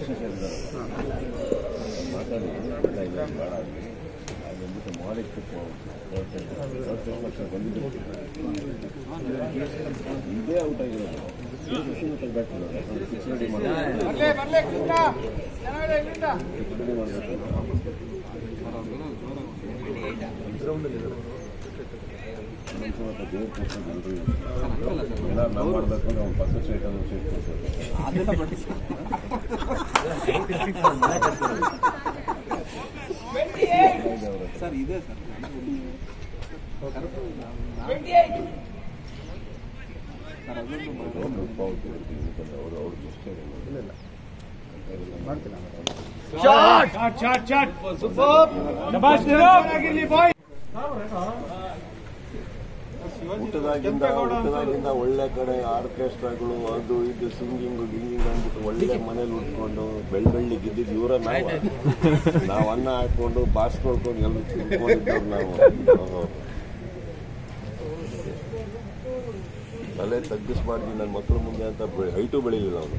ಮಾತಾಡಿ ಇಲ್ಲ ಇಲ್ಲ ಬೇಡ ಅದೊಂದ್ಬಿಟ್ಟು ಮಾಡಿಟ್ಟು ಬಂದಿದ್ದು ಇದೇ ಔಟ್ ಆಗಿರೋದು ಬ್ಯಾಟ್ ಸಿಕ್ಸ್ ರೆಡಿ ಮಾಡಬೇಕು ರೆಡಿ ಮಾಡಬೇಕು ಎಲ್ಲ ನಾವು ಮಾಡಬೇಕು ನಾವು ಫಸ್ಟ್ ಸ್ಟೇಟ್ ಅನ್ನು ಸ್ಟೇಟ್ ಕೊಡ್ಬೇಕು ಸರ್ ಇದೆ ಸರ್ ಒಂದು ಪಾವು ಕೊಡ್ತೀವಿ ಯಾಕಂದ್ರೆ ಅವರು ಅವ್ರ ಇಷ್ಟ ಇಲ್ಲ ಹುಟ್ಟದಾಗಿಂದ ಹುಟ್ಟದಾಗಿಂದ ಒಳ್ಳೆ ಕಡೆ ಆರ್ಕೆಸ್ಟ್ರಾಗಳು ಅದು ಇದು ಸಿಂಗಿಂಗ್ ಗಿಂಗಿಂಗ್ ಅಂದ್ಬಿಟ್ಟು ಒಳ್ಳೆ ಮನೇಲಿ ಉಟ್ಕೊಂಡು ಬೆಳ್ ಬೆಳ್ಳಿ ಗಿದ್ದಿದ್ದು ಇವರ ನಾವು ನಾವು ಅನ್ನ ಹಾಕೊಂಡು ಬಾಸ್ ನೋಡ್ಕೊಂಡು ಎಲ್ಲ ತಿನ್ಕೊಂಡಿದ್ದವ್ರು ನಾವು ಹೌದು. ತಲೆ ತಗ್ಗಿಸ್ಬಾರ್ದು ನನ್ನ ಮಕ್ಕಳ ಮುಂದೆ ಅಂತ ಹೈಟು ಬೆಳಿಲಿಲ್ಲ ಅವನು